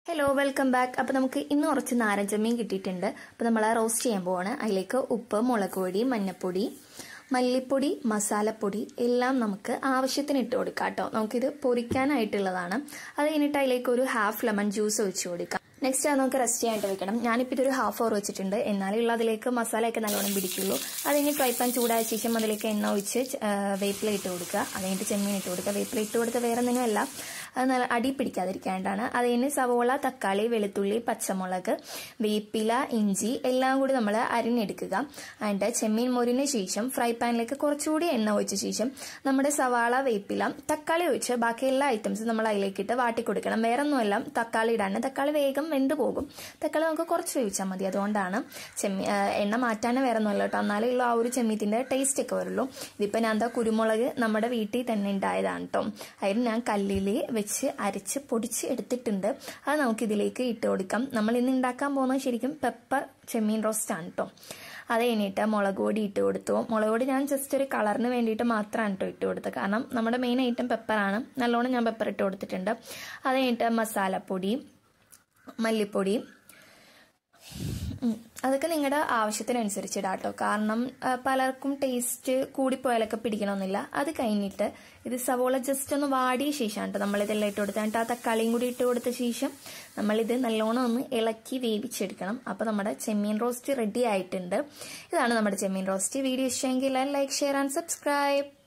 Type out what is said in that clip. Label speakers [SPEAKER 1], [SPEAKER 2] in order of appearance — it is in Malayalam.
[SPEAKER 1] ഹലോ വെൽക്കം ബാക്ക് അപ്പോൾ നമുക്ക് ഇന്ന് കുറച്ച് നാരഞ്ചമ്മീൻ കിട്ടിയിട്ടുണ്ട് അപ്പോൾ നമ്മൾ റോസ്റ്റ് ചെയ്യാൻ പോവാണ് അതിലേക്ക് ഉപ്പ് മുളക് പൊടി മഞ്ഞൾപ്പൊടി മല്ലിപ്പൊടി മസാലപ്പൊടി എല്ലാം നമുക്ക് ആവശ്യത്തിന് ഇട്ട് കൊടുക്കാം കേട്ടോ നമുക്കിത് പൊരിക്കാനായിട്ടുള്ളതാണ് അത് കഴിഞ്ഞിട്ട് അതിലേക്ക് ഒരു ഹാഫ് ലെമൺ ജ്യൂസ് ഒഴിച്ചു കൊടുക്കാം നെക്സ്റ്റ് അത് നമുക്ക് റെസ്റ്റ് ചെയ്യാനായിട്ട് വെക്കണം ഞാനിപ്പോൾ ഇതൊരു ഹാഫ് അവർ വെച്ചിട്ടുണ്ട് എന്നാലുള്ള അതിലേക്ക് മസാലയൊക്കെ നല്ലോണം പിടിക്കുള്ളൂ അത് കഴിഞ്ഞ് ഫ്രൈ പാൻ ചൂടായ ശേഷം അതിലേക്ക് എണ്ണ ഒഴിച്ച് വേപ്പില ഇട്ട് കൊടുക്കുക അത് കഴിഞ്ഞിട്ട് ചെമ്മീൻ ഇട്ട് കൊടുക്കുക വേപ്പില ഇട്ട് കൊടുത്ത് വേറെ ഒന്നിനുമല്ല അത് നല്ല അടി പിടിക്കാതിരിക്കാനായിട്ടാണ് അത് കഴിഞ്ഞ് സവോള തക്കാളി വെളുത്തുള്ളി പച്ചമുളക് വേപ്പില ഇഞ്ചി എല്ലാം കൂടി നമ്മൾ അരിഞ്ഞെടുക്കുക അതിൻ്റെ ചെമ്മീൻ മൊരിന് ശേഷം ഫ്രൈ പാനിലേക്ക് കുറച്ചുകൂടി എണ്ണ ഒഴിച്ച ശേഷം നമ്മുടെ സവാള വേപ്പില തക്കാളി ഒഴിച്ച് ബാക്കി എല്ലാ ഐറ്റംസും നമ്മൾ അതിലേക്കിട്ട് വാട്ടി കൊടുക്കണം വേറെ ഒന്നുമല്ല തക്കാളി ഇടാണ് തക്കാളി വേഗം വെന്ത് പോകും തക്കാളി നമുക്ക് കുറച്ച് വേവിച്ചാൽ മതി അതുകൊണ്ടാണ് ചെമ്മീ എണ്ണ മാറ്റാനും വേറെ ഒന്നുമല്ല കേട്ടോ എന്നാലേ ഉള്ളൂ ആ ഒരു ചെമ്മീത്തിൻ്റെ ടേസ്റ്റ് ഒക്കെ വരുള്ളൂ ഇതിപ്പോൾ ഞാൻ എന്താ കുരുമുളക് നമ്മുടെ വീട്ടിൽ തന്നെ ഉണ്ടായതാണ് കേട്ടോ അതിന് ഞാൻ കല്ലിൽ വെച്ച് അരച്ച് പൊടിച്ച് എടുത്തിട്ടുണ്ട് അത് നമുക്ക് ഇതിലേക്ക് ഇട്ട് കൊടുക്കാം നമ്മൾ ഇന്ന് ഉണ്ടാക്കാൻ പോകുന്നത് ശരിക്കും പെപ്പർ ചെമ്മീൻ റോസ്റ്റ് ആണ് കേട്ടോ അത് കഴിഞ്ഞിട്ട് മുളക് പൊടി ഇട്ട് കൊടുത്തു മുളക് പൊടി ഞാൻ ജസ്റ്റ് ഒരു കളറിന് വേണ്ടിയിട്ട് മാത്രമാണ് കേട്ടോ ഇട്ട് കൊടുത്തത് കാരണം നമ്മുടെ മെയിൻ ഐറ്റം പെപ്പറാണ് നല്ലോണം ഞാൻ പെപ്പർ ഇട്ട് കൊടുത്തിട്ടുണ്ട് അത് കഴിഞ്ഞിട്ട് മസാലപ്പൊടി മല്ലിപ്പൊടി അതൊക്കെ നിങ്ങളുടെ ആവശ്യത്തിനനുസരിച്ച് ഇടാം കേട്ടോ കാരണം പലർക്കും ടേസ്റ്റ് കൂടിപ്പോയാലൊക്കെ പിടിക്കണമെന്നില്ല അത് കഴിഞ്ഞിട്ട് ഇത് സവോള ജസ്റ്റ് ഒന്ന് വാടിയ ശേഷമാണ് കേട്ടോ നമ്മളിതെല്ലാം ഇട്ട് കൊടുത്ത് എന്നിട്ട് ആ തക്കാളിയും കൂടി ഇട്ട് കൊടുത്ത ശേഷം നമ്മളിത് നല്ലോണം ഒന്ന് ഇളക്കി വേവിച്ചെടുക്കണം അപ്പോൾ നമ്മുടെ ചെമ്മീൻ റോസ്റ്റ് റെഡി ആയിട്ടുണ്ട് ഇതാണ് നമ്മുടെ ചെമ്മീൻ റോസ്റ്റ് വീഡിയോ ഇഷ്ടമെങ്കിൽ ലൈക്ക് ഷെയർ ആൻഡ് സബ്സ്ക്രൈബ്